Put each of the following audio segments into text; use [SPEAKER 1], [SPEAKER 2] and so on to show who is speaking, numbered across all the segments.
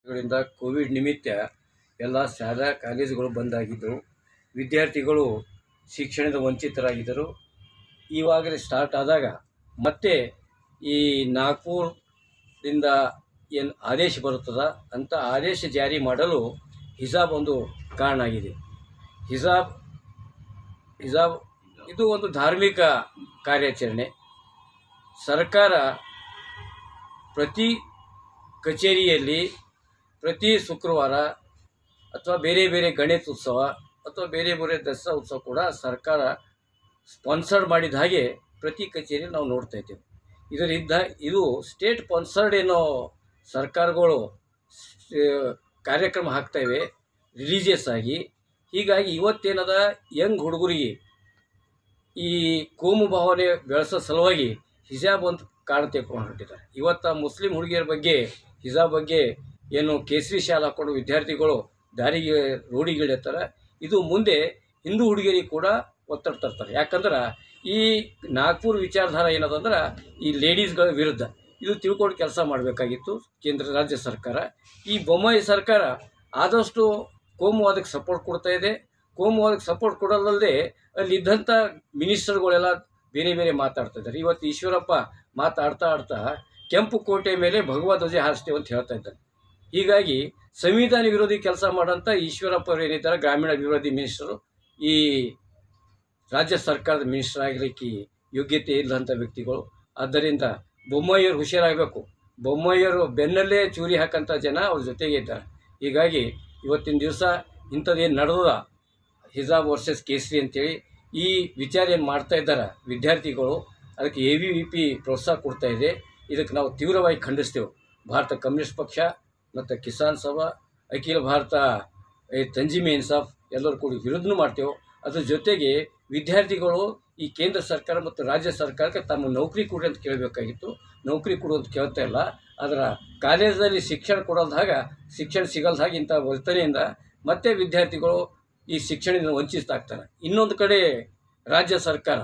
[SPEAKER 1] ಗಳಿಂದ ಕೋವಿಡ್ ನಿಮಿತ್ತ ಎಲ್ಲ ಶಾಲಾ ಕಾಲೇಜುಗಳು ಬಂದಾಗಿದ್ದವು ವಿದ್ಯಾರ್ಥಿಗಳು ಶಿಕ್ಷಣದ ವಂಚಿತರಾಗಿದ್ದರು ಇವಾಗಲೇ ಸ್ಟಾರ್ಟ್ ಆದಾಗ ಮತ್ತೆ ಈ ನಾಗ್ಪುರದಿಂದ ಏನು ಆದೇಶ ಬರುತ್ತದ ಅಂತ ಆದೇಶ ಜಾರಿ ಮಾಡಲು ಹಿಜಾಬ್ ಒಂದು ಕಾರಣ ಆಗಿದೆ ಹಿಜಾಬ್ ಹಿಜಾಬ್ ಇದು ಒಂದು ಧಾರ್ಮಿಕ ಕಾರ್ಯಾಚರಣೆ ಸರ್ಕಾರ ಪ್ರತಿ ಕಚೇರಿಯಲ್ಲಿ ಪ್ರತಿ ಶುಕ್ರವಾರ ಅಥವಾ ಬೇರೆ ಬೇರೆ ಗಣೇಶ ಉತ್ಸವ ಅಥವಾ ಬೇರೆ ಬೇರೆ ದಸರಾ ಉತ್ಸವ ಕೂಡ ಸರ್ಕಾರ ಸ್ಪಾನ್ಸರ್ಡ್ ಮಾಡಿದ ಹಾಗೆ ಪ್ರತಿ ಕಚೇರಿಯಲ್ಲಿ ನಾವು ನೋಡ್ತಾ ಇದ್ದೇವೆ ಇದರಿಂದ ಇದು ಸ್ಟೇಟ್ ಸ್ಪಾನ್ಸರ್ಡ್ ಏನೋ ಸರ್ಕಾರಗಳು ಸ್- ಕಾರ್ಯಕ್ರಮ ಹಾಕ್ತಾಯಿವೆ ರಿಲೀಜಿಯಸ್ ಆಗಿ ಹೀಗಾಗಿ ಇವತ್ತೇನದ ಯಂಗ್ ಹುಡುಗರಿಗೆ ಈ ಕೋಮು ಭಾವನೆ ಬೆಳೆಸೋ ಸಲುವಾಗಿ ಹಿಜಾಬ್ ಒಂದು ಕಾರಣ ತೆಗೆದುಕೊಂಡು ಹೊರಟಿದ್ದಾರೆ ಇವತ್ತು ಮುಸ್ಲಿಂ ಹುಡುಗಿಯರ ಬಗ್ಗೆ ಹಿಜಾಬ್ ಬಗ್ಗೆ ಏನು ಕೇಸರಿ ಶಾಲೆ ಹಾಕೊಂಡು ವಿದ್ಯಾರ್ಥಿಗಳು ದಾರಿಗೆ ರೋಡಿಗಿಳಿರ್ತಾರೆ ಇದು ಮುಂದೆ ಹಿಂದೂ ಹುಡುಗಿಯರಿಗೆ ಕೂಡ ಒತ್ತಡ ತರ್ತಾರೆ ಯಾಕಂದ್ರೆ ಈ ನಾಗ್ಪುರ್ ವಿಚಾರಧಾರ ಏನದಂದ್ರೆ ಈ ಲೇಡೀಸ್ಗಳ ವಿರುದ್ಧ ಇದು ತಿಳ್ಕೊಂಡು ಕೆಲಸ ಮಾಡಬೇಕಾಗಿತ್ತು ಕೇಂದ್ರ ರಾಜ್ಯ ಸರ್ಕಾರ ಈ ಬೊಮ್ಮಾಯಿ ಸರ್ಕಾರ ಆದಷ್ಟು ಕೋಮುವಾದಕ್ಕೆ ಸಪೋರ್ಟ್ ಕೊಡ್ತಾ ಇದೆ ಕೋಮುವಾದಕ್ಕೆ ಸಪೋರ್ಟ್ ಕೊಡೋದಲ್ಲದೆ ಅಲ್ಲಿದ್ದಂಥ ಮಿನಿಸ್ಟರ್ಗಳೆಲ್ಲ ಬೇರೆ ಬೇರೆ ಮಾತಾಡ್ತಾ ಇದ್ದಾರೆ ಇವತ್ತು ಈಶ್ವರಪ್ಪ ಮಾತಾಡ್ತಾ ಆಡ್ತಾ ಕೆಂಪು ಕೋಟೆ ಮೇಲೆ ಭಗವ ಧ್ವಜ ಹಾರಿಸ್ತೇವೆ ಅಂತ ಹೇಳ್ತಾ ಇದ್ದಾರೆ ಹೀಗಾಗಿ ಸಂವಿಧಾನ ವಿರೋಧಿ ಕೆಲಸ ಮಾಡೋಂಥ ಈಶ್ವರಪ್ಪ ಅವರು ಏನಿದ್ದಾರೆ ಗ್ರಾಮೀಣ ಅಭಿವೃದ್ಧಿ ಮಿನಿಸ್ಟರು ಈ ರಾಜ್ಯ ಸರ್ಕಾರದ ಮಿನಿಸ್ಟರ್ ಆಗಲಿಕ್ಕೆ ಯೋಗ್ಯತೆ ಇಲ್ಲದಂಥ ವ್ಯಕ್ತಿಗಳು ಆದ್ದರಿಂದ ಬೊಮ್ಮಾಯಿಯವರು ಹುಷಾರಾಗಬೇಕು ಬೊಮ್ಮಾಯಿಯವರು ಬೆನ್ನಲ್ಲೇ ಚೂರಿ ಹಾಕಂಥ ಜನ ಅವ್ರ ಜೊತೆಗೆ ಇದ್ದಾರೆ ಹೀಗಾಗಿ ಇವತ್ತಿನ ದಿವಸ ಇಂಥದ್ದೇನು ನಡೆದ ಹಿಜಾಬ್ ವರ್ಸಸ್ ಕೇಸರಿ ಅಂತೇಳಿ ಈ ವಿಚಾರ ಏನು ಮಾಡ್ತಾ ಇದ್ದಾರೆ ವಿದ್ಯಾರ್ಥಿಗಳು ಅದಕ್ಕೆ ಎ ವಿ ವಿ ಪಿ ಪ್ರೋತ್ಸಾಹ ಕೊಡ್ತಾ ಇದೆ ಇದಕ್ಕೆ ನಾವು ತೀವ್ರವಾಗಿ ಖಂಡಿಸ್ತೇವೆ ಭಾರತ ಕಮ್ಯುನಿಸ್ಟ್ ಪಕ್ಷ ಮತ್ತು ಕಿಸಾನ್ ಸಭಾ ಅಖಿಲ ಭಾರತ ಈ ತಂಜಿಮೆ ಇನ್ಸಾಫ್ ಎಲ್ಲರೂ ಕೂಡ ವಿರೋಧನೂ ಮಾಡ್ತೇವೆ ಅದ್ರ ಜೊತೆಗೆ ವಿದ್ಯಾರ್ಥಿಗಳು ಈ ಕೇಂದ್ರ ಸರ್ಕಾರ ಮತ್ತು ರಾಜ್ಯ ಸರ್ಕಾರಕ್ಕೆ ತಮ್ಮ ನೌಕರಿ ಕೊಡಿ ಅಂತ ಕೇಳಬೇಕಾಗಿತ್ತು ನೌಕರಿ ಕೊಡು ಅಂತ ಕೇಳ್ತಾ ಇಲ್ಲ ಅದರ ಕಾಲೇಜಲ್ಲಿ ಶಿಕ್ಷಣ ಕೊಡೋದಾಗ ಶಿಕ್ಷಣ ಸಿಗಲ್ದ ಹಾಗೆ ಇಂಥ ವರ್ತನೆಯಿಂದ ಮತ್ತೆ ವಿದ್ಯಾರ್ಥಿಗಳು ಈ ಶಿಕ್ಷಣದಿಂದ ವಂಚಿತಾಗ್ತಾರೆ ಇನ್ನೊಂದು ಕಡೆ ರಾಜ್ಯ ಸರ್ಕಾರ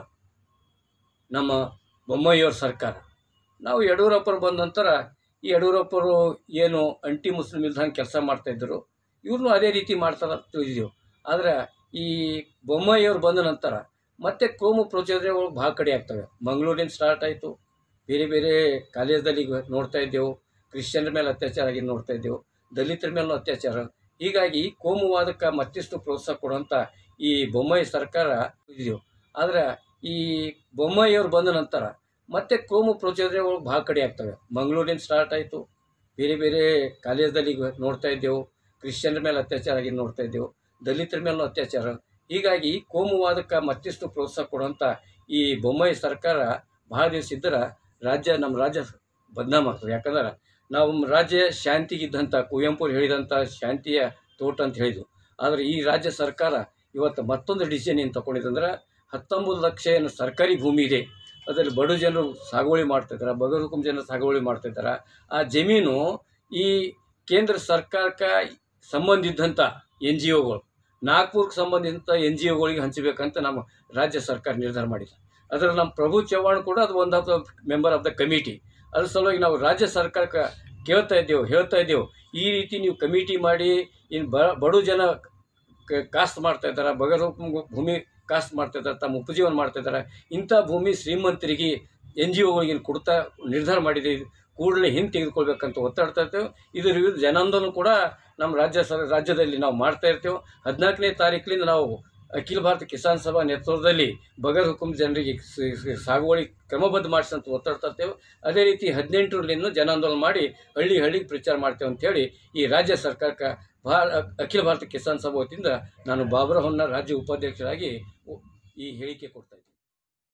[SPEAKER 1] ನಮ್ಮ ಬೊಮ್ಮಾಯಿಯವ್ರ ಸರ್ಕಾರ ನಾವು ಯಡಿಯೂರಪ್ಪರು ಬಂದ ನಂತರ ಈ ಯಡಿಯೂರಪ್ಪರು ಏನು ಅಂಟಿ ಮುಸ್ಲಿಂ ಇಲ್ದಂಗೆ ಕೆಲಸ ಮಾಡ್ತಾಯಿದ್ದರು ಇವ್ರನ್ನೂ ಅದೇ ರೀತಿ ಮಾಡ್ತಾರೆ ಅಂತ ತಿಳಿದಿದ್ದೆವು ಆದರೆ ಈ ಬೊಮ್ಮಾಯಿಯವ್ರು ಬಂದ ನಂತರ ಮತ್ತೆ ಕೋಮು ಪ್ರಚೋದನೆಗಳು ಭಾಳ ಕಡೆ ಆಗ್ತವೆ ಮಂಗಳೂರಿನ ಸ್ಟಾರ್ಟ್ ಆಯಿತು ಬೇರೆ ಬೇರೆ ಕಾಲೇಜಲ್ಲಿ ಈಗ ನೋಡ್ತಾ ಇದ್ದೆವು ಕ್ರಿಶ್ಚಿಯನ್ರ ಮೇಲೆ ಅತ್ಯಾಚಾರ ಆಗಿ ನೋಡ್ತಾ ಇದ್ದೆವು ದಲಿತರ ಮೇಲೂ ಅತ್ಯಾಚಾರ ಹೀಗಾಗಿ ಕೋಮುವಾದಕ್ಕೆ ಮತ್ತಿಷ್ಟು ಪ್ರೋತ್ಸಾಹ ಕೊಡುವಂಥ ಈ ಬೊಮ್ಮಾಯಿ ಸರ್ಕಾರ ಇದ್ದೆವು ಆದರೆ ಈ ಬೊಮ್ಮಾಯಿಯವ್ರು ಬಂದ ನಂತರ ಮತ್ತೆ ಕೋಮು ಪ್ರಚೋದನೆಗಳು ಭಾಳ ಕಡೆ ಆಗ್ತವೆ ಮಂಗಳೂರಿನ ಸ್ಟಾರ್ಟ್ ಆಯಿತು ಬೇರೆ ಬೇರೆ ಕಾಲೇಜಲ್ಲಿ ಈಗ ನೋಡ್ತಾ ಇದ್ದೆವು ಕ್ರಿಶ್ಚಿಯನ್ರ ಮೇಲೆ ಅತ್ಯಾಚಾರ ಆಗಿ ನೋಡ್ತಾ ಇದ್ದೆವು ದಲಿತರ ಮೇಲೂ ಅತ್ಯಾಚಾರ ಹೀಗಾಗಿ ಕೋಮುವಾದಕ್ಕೆ ಮತ್ತಿಷ್ಟು ಪ್ರೋತ್ಸಾಹ ಕೊಡುವಂಥ ಈ ಬೊಮ್ಮಾಯಿ ಸರ್ಕಾರ ಭಾಳ ದಿವಸ ಇದ್ದರೆ ರಾಜ್ಯ ನಮ್ಮ ರಾಜ್ಯ ಬದನಾಮ್ ಆಗ್ತದೆ ಯಾಕಂದ್ರೆ ನಾವು ನಮ್ಮ ರಾಜ್ಯ ಶಾಂತಿಗಿದ್ದಂಥ ಕುವೆಂಪು ಅವ್ರು ಹೇಳಿದಂಥ ಶಾಂತಿಯ ತೋಟ ಅಂತ ಹೇಳಿದ್ವು ಆದರೆ ಈ ರಾಜ್ಯ ಸರ್ಕಾರ ಇವತ್ತು ಮತ್ತೊಂದು ಡಿಸಿಷನ್ ಏನು ತಗೊಂಡಿದಂದ್ರೆ ಹತ್ತೊಂಬತ್ತು ಲಕ್ಷ ಏನು ಸರ್ಕಾರಿ ಭೂಮಿ ಇದೆ ಅದರಲ್ಲಿ ಬಡ ಜನರು ಸಾಗುವಳಿ ಮಾಡ್ತಿದ್ದಾರೆ ಬಗರ್ ಹುಕುಂ ಜನರು ಸಾಗುವಳಿ ಮಾಡ್ತಿದ್ದಾರೆ ಆ ಜಮೀನು ಈ ಕೇಂದ್ರ ಸರ್ಕಾರಕ್ಕೆ ಸಂಬಂಧಿದ್ದಂಥ ಎನ್ ಜಿ ಒಗಳು ನಾಗ್ಪುರ್ಗೆ ಸಂಬಂಧಿಸಿದಂಥ ಎನ್ ಜಿ ಒಗಳಿಗೆ ಹಂಚಬೇಕಂತ ನಮ್ಮ ರಾಜ್ಯ ಸರ್ಕಾರ ನಿರ್ಧಾರ ಮಾಡಿದೆ ಅದರಲ್ಲಿ ನಮ್ಮ ಪ್ರಭು ಚವ್ಹಾಣ್ ಕೂಡ ಅದು ಒಂದು of the member of the committee ಅದ್ರ ಸಲುವಾಗಿ ನಾವು ರಾಜ್ಯ ಸರ್ಕಾರಕ್ಕೆ ಕೇಳ್ತಾ ಇದ್ದೇವೆ ಹೇಳ್ತಾ ಇದ್ದೇವೆ ಈ ರೀತಿ ನೀವು ಕಮಿಟಿ ಮಾಡಿ ಇನ್ನು ಬ ಬಡ ಜನ ಕ- ಕಾಸ್ಟ್ ಮಾಡ್ತಾ ಇದ್ದಾರೆ ಬಗರ್ ಹುಕುಂ ಭೂಮಿ ಕಾಸ್ಟ್ ಮಾಡ್ತಾ ಇದ್ದಾರೆ ತಮ್ಮ ಉಪಜೀವನ ಮಾಡ್ತಾ ಇದ್ದಾರೆ ಇಂಥ ಭೂಮಿ ಶ್ರೀಮಂತರಿಗೆ ಎನ್ ಜಿ ಒಗಳಿಗೆ ಕೊಡ್ತಾ ನಿರ್ಧಾರ ಮಾಡಿದೆ ಕೂಡಲೇ ಹಿಂದೆ ತೆಗೆದುಕೊಳ್ಬೇಕಂತ ಒತ್ತಾಡ್ತಾ ಇರ್ತೇವೆ ಇದ್ರ ವಿರುದ್ಧ ಜನಾಂದೋಲನ ಕೂಡ ನಮ್ಮ ರಾಜ್ಯ ಸರ್ ರಾಜ್ಯದಲ್ಲಿ ನಾವು ಮಾಡ್ತಾ ಇರ್ತೇವೆ ಹದಿನಾಲ್ಕನೇ ತಾರೀಕಿನಿಂದ ನಾವು ಅಖಿಲ ಭಾರತ ಕಿಸಾನ್ ಸಭಾ ನೇತೃತ್ವದಲ್ಲಿ ಬಗರ್ ಹುಕುಂ ಜನರಿಗೆ ಸ- ಸ- ಸಾಗುವಳಿ ಕ್ರಮಬದ್ಧ ಮಾಡಿಸಂತ ಒತ್ತಾಡ್ತಾ ಇರ್ತೇವೆ ಅದೇ ರೀತಿ ಹದಿನೆಂಟರಲ್ಲಿಂದ ಜನಾಂದೋಲನ ಮಾಡಿ ಹಳ್ಳಿ ಹಳ್ಳಿಗೆ ಪ್ರಚಾರ ಮಾಡ್ತೇವೆ ಅಂತೇಳಿ ಈ ರಾಜ್ಯ ಸರ್ಕಾರಕ್ಕೆ ಭಾಳ ಅಖಿಲ ಭಾರತ ಕಿಸಾನ್ ಸಭಾ ವತಿಯಿಂದ ನಾನು ಬಾಬುರ ಹೊನ್ನ ರಾಜ್ಯ ಉಪಾಧ್ಯಕ್ಷರಾಗಿ ಈ ಹೇಳಿಕೆ ಕೊಡ್ತಾ ಇದ್ದೀನಿ